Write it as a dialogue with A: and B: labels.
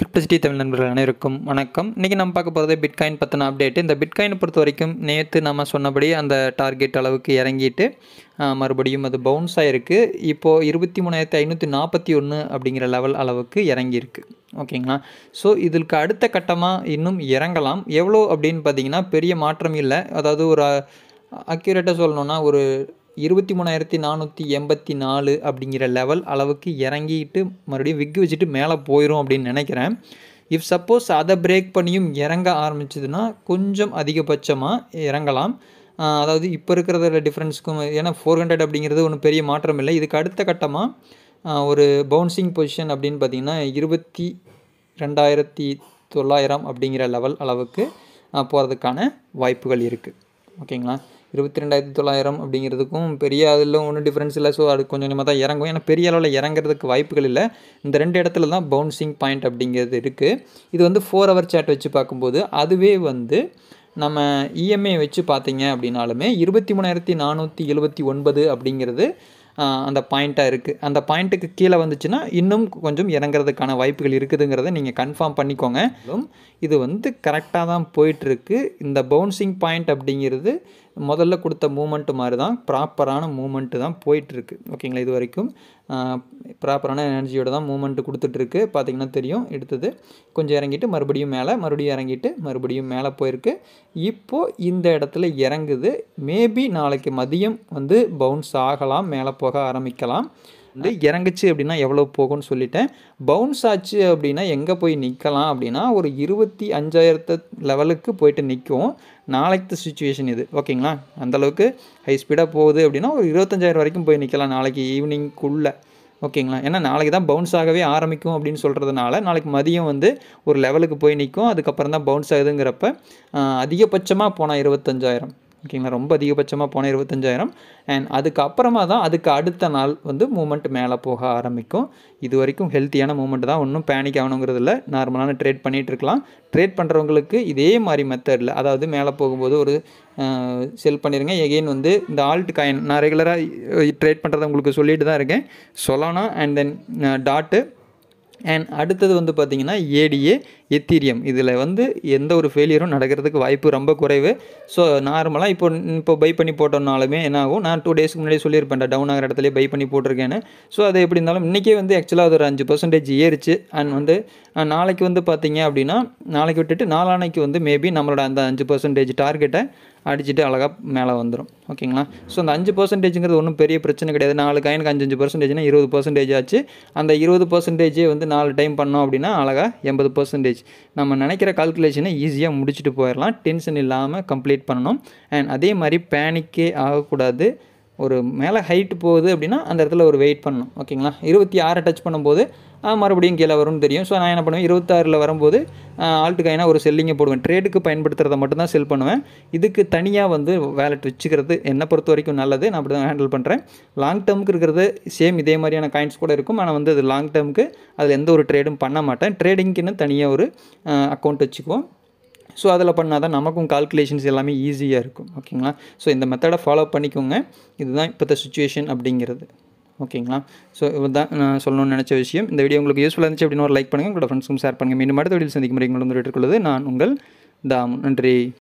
A: கிரிப்டசிட்டி தமிழ் நண்பர்கள் அனைவருக்கும் வணக்கம் இன்றைக்கி நம்ம பார்க்க போகிறது பிட்காயின் பற்றின அப்டேட் இந்த பிட்காயினை பொறுத்த வரைக்கும் நேற்று நம்ம சொன்னபடி அந்த டார்கெட் அளவுக்கு இறங்கிட்டு ஆ, மறுபடியும் அது பவுன்ஸ் ஆகிருக்கு இப்போது இருபத்தி மூணாயிரத்தி ஐநூற்றி நாற்பத்தி ஒன்று அப்படிங்கிற லெவல் அளவுக்கு இறங்கியிருக்கு ஓகேங்களா ஸோ இதற்கு அடுத்த கட்டமாக இன்னும் இறங்கலாம் எவ்வளோ அப்படின்னு பார்த்தீங்கன்னா பெரிய மாற்றம் இல்லை அதாவது ஒரு அக்யூரேட்டாக சொல்லணும்னா ஒரு இருபத்தி மூணாயிரத்தி நானூற்றி எண்பத்தி நாலு அப்படிங்கிற லெவல் அளவுக்கு இறங்கிட்டு மறுபடியும் விக்கு வச்சுட்டு மேலே போயிடும் அப்படின்னு நினைக்கிறேன் இஃப் சப்போஸ் அதை பிரேக் பண்ணியும் இறங்க ஆரம்பிச்சதுன்னா கொஞ்சம் அதிகபட்சமாக இறங்கலாம் ஆஹ் அதாவது இப்போ இருக்கிறத டிஃப்ரென்ஸ்க்கும் ஏன்னா ஃபோர் ஹண்ட்ரட் அப்படிங்கிறது ஒன்றும் பெரிய மாற்றம் இல்லை இதுக்கு அடுத்த கட்டமாக ஒரு பவுன்சிங் பொசிஷன் அப்படின்னு பார்த்தீங்கன்னா இருபத்தி ரெண்டாயிரத்தி தொள்ளாயிரம் அப்படிங்கிற லெவல் அளவுக்கு போகிறதுக்கான வாய்ப்புகள் இருக்குது ஓகேங்களா இருபத்தி ரெண்டாயிரத்தி தொள்ளாயிரம் அப்படிங்கிறதுக்கும் பெரிய அதில் ஒன்றும் டிஃப்ரென்ஸ் இல்லை ஸோ அது கொஞ்சம் கொஞ்சமாக தான் இறங்கும் ஏன்னா பெரிய அளவில் இறங்குறதுக்கு வாய்ப்புகள் இல்லை இந்த ரெண்டு இடத்துல தான் பவுன்சிங் பாயிண்ட் அப்படிங்கிறது இருக்குது இது வந்து ஃபோர் ஹவர் சேட் வச்சு பார்க்கும்போது அதுவே வந்து நம்ம இஎம்ஐ வச்சு பார்த்தீங்க அப்படின்னாலுமே இருபத்தி மூணாயிரத்தி நானூற்றி எழுபத்தி ஒன்பது அப்படிங்கிறது ஆஹ், அந்த பாயிண்ட்டாக இருக்குது அந்த பாயிண்ட்டுக்கு கீழே வந்துச்சுன்னா இன்னும் கொஞ்சம் இறங்குறதுக்கான வாய்ப்புகள் இருக்குதுங்கிறத நீங்கள் கன்ஃபார்ம் பண்ணிக்கோங்க மேலும் இது வந்து கரெக்டாக தான் போயிட்டுருக்கு இந்த பவுன்சிங் பாயிண்ட் அப்படிங்கிறது முதல்ல கொடுத்த மூமெண்ட்டு மாதிரி தான் ப்ராப்பரான மூமெண்ட்டு தான் போயிட்டுருக்கு ஓகேங்களா இது வரைக்கும் ப்ராப்பரான எனர்ஜியோட தான் மூமெண்ட்டு கொடுத்துட்ருக்கு பார்த்தீங்கன்னா தெரியும் எடுத்தது கொஞ்சம் இறங்கிட்டு மறுபடியும் மேலே மறுபடியும் இறங்கிட்டு மறுபடியும் மேலே போயிருக்கு இப்போது இந்த இடத்துல இறங்குது மேபி நாளைக்கு மதியம் வந்து பவுன்ஸ் ஆகலாம் மேலே போக ஆரம்பிக்கலாம் வந்து இறங்குச்சு அப்படின்னா எவ்வளோ போகும்னு சொல்லிட்டேன் பவுன்ஸ் ஆச்சு அப்படின்னா எங்கே போய் நிற்கலாம் அப்படின்னா ஒரு இருபத்தி அஞ்சாயிரத்து லெவலுக்கு போயிட்டு நிற்கும் நாளைக்கு சுச்சுவேஷன் இது ஓகேங்களா அந்தளவுக்கு ஹை ஸ்பீடாக போகுது அப்படின்னா ஒரு இருபத்தஞ்சாயிரம் வரைக்கும் போய் நிற்கலாம் நாளைக்கு ஈவினிங்குள்ளே ஓகேங்களா ஏன்னா நாளைக்கு தான் பவுன்ஸ் ஆகவே ஆரம்பிக்கும் அப்படின்னு சொல்கிறதுனால நாளைக்கு மதியம் வந்து ஒரு லெவலுக்கு போய் நிற்கும் அதுக்கப்புறம் தான் பவுன்ஸ் ஆகுதுங்கிறப்ப ஆஹ், அதிகபட்சமாக போனால் இருபத்தஞ்சாயிரம் ஓகேங்களா ரொம்ப அதிகபட்சமாக போனால் இருபத்தஞ்சாயிரம் அண்ட் அதுக்கப்புறமா தான் அதுக்கு அடுத்த நாள் வந்து மூமெண்ட் மேலே போக ஆரம்பிக்கும் இது வரைக்கும் ஹெல்த்தியான மூமெண்ட் தான் ஒன்றும் பேனிக் ஆகணுங்கிறது இல்லை நார்மலான ட்ரேட் பண்ணிகிட்டு இருக்கலாம் ட்ரேட் பண்ணுறவங்களுக்கு இதே மாதிரி மெத்தடில் அதாவது மேலே போகும்போது ஒரு செல் பண்ணிடுங்க எகெயின் வந்து இந்த ஆல்ட் காயின் நான் ரெகுலராக ட்ரேட் பண்ணுறத உங்களுக்கு சொல்லிட்டு தான் இருக்கேன் சொலானா அண்ட் தென் டாட்டு அண்ட் அடுத்தது வந்து பார்த்திங்கன்னா ஏடிஏ எத்தீரியம் இதில் வந்து எந்த ஒரு ஃபெயிலியரும் நடக்கிறதுக்கு வாய்ப்பு ரொம்ப குறைவு ஸோ நார்மலாக இப்போ இப்போ பை பண்ணி போட்டோம்னாலுமே என்ன ஆகும் நான் டூ டேஸ்க்கு முன்னாடி சொல்லியிருப்பேன் டவுன் ஆகிற இடத்துல பை பண்ணி போட்டிருக்கேன்னு ஸோ அது எப்படி இருந்தாலும் இன்றைக்கே வந்து ஆக்சுவலாக அது ஒரு அஞ்சு பர்சன்டேஜ் ஏறிச்சு அண்ட் வந்து அஹ், நாளைக்கு வந்து பார்த்தீங்க அப்படின்னா நாளைக்கு விட்டுட்டு நாளானைக்கு வந்து மேபி நம்மளோட அந்த அஞ்சு பர்சன்டேஜ் டார்கெட்டை அடிச்சுட்டு அழகாக மேலே வந்துடும் ஓகேங்களா ஸோ அந்த அஞ்சு பர்சன்டேஜுங்கிறது ஒன்றும் பெரிய பிரச்சனை கிடையாது நாலு காயினுக்கு அஞ்சு அஞ்சு பர்சன்டேஜ்னா இருபது பர்சன்டேஜ் ஆச்சு அந்த இருபது பர்சன்டேஜே வந்து நாலு டைம் பண்ணோம் அப்படின்னா அழகாக எண்பது பர்சன்டேஜ் நம்ம நினைக்கிற கால்குலேஷனை ஈஸியாக முடிச்சுட்டு போயிடலாம் டென்ஷன் இல்லாமல் கம்ப்ளீட் பண்ணணும் அண்ட் அதே மாதிரி பேனிக்கே ஆகக்கூடாது ஒரு மேலே ஹைட் போகுது அப்படின்னா அந்த இடத்துல ஒரு வெயிட் பண்ணணும் ஓகேங்களா இருபத்தி ஆறை டச் பண்ணும்போது ஆ, மறுபடியும் கீழே வரும்னு தெரியும் ஸோ நான் என்ன பண்ணுவேன் இருபத்தாறில் வரும்போது ஆல்ட்டு காயினா ஒரு செல்லிங்கை போடுவேன் ட்ரேடுக்கு பயன்படுத்துகிறத மட்டும் தான் செல் பண்ணுவேன் இதுக்கு தனியாக வந்து வேலெட் வச்சுக்கிறது என்னை பொறுத்த வரைக்கும் நல்லது நான் அப்படி தான் ஹேண்டில் பண்ணுறேன் லாங் டேர்முக்கு இருக்கிறது சேம் இதே மாதிரியான காயின்ஸ் கூட இருக்கும் ஆனால் வந்து அது லாங் டேர்முக்கு அதில் எந்த ஒரு ட்ரேடும் பண்ண மாட்டேன் ட்ரேடிங்க்குன்னு தனியாக ஒரு அக்கௌண்ட் வச்சுக்குவோம் ஸோ அதில் பண்ணால் தான் நமக்கும் கால்குலேஷன்ஸ் எல்லாமே ஈஸியாக இருக்கும் ஓகேங்களா ஸோ இந்த மெத்தடை ஃபாலோ பண்ணிக்கோங்க இதுதான் இப்போத்த சுச்சுவேஷன் அப்படிங்கிறது ஓகேங்களா ஸோ இதுதான் நான் சொல்லணும்னு நினச்ச விஷயம் இந்த வீடியோ உங்களுக்கு யூஸ்ஃபுல்லாக இருந்துச்சு அப்படின்னு ஒரு லைக் பண்ணுங்கள் உங்களோட ஃப்ரெண்ட்ஸுக்கும் ஷேர் பண்ணுங்கள் மீண்டும் அடுத்த வீடியோ சந்திக்கும் முறை உங்களை வந்து நான் உங்கள் தாம் நன்றி